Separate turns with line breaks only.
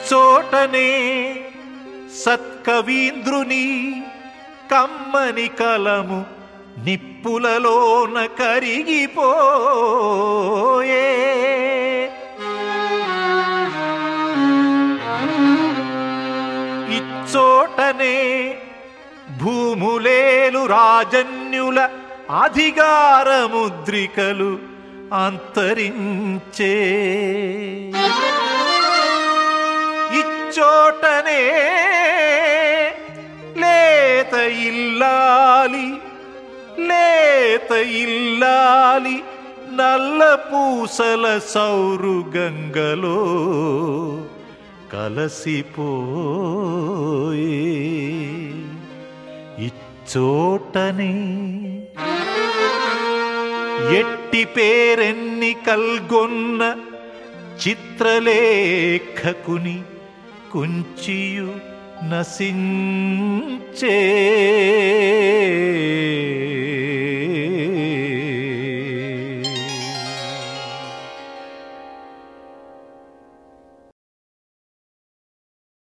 ఇచ్చోటనే సత్కవీంద్రుని కమ్మని కలము నిప్పులలోన కరిగిపోయే ఇచ్చోటనే భూములేలు రాజన్యుల అధికారముద్రికలు అంతరించే ఇచ్చోటనే లేత ఇల్లాలి లేత ఇల్లాలి నల్ల పూసల సౌరు గంగలో కలసిపోయే ఇచ్చోటనే ఎట్టి పేరెన్ని కల్గొన్న చిత్రలేఖకుని కుంచియు నసించే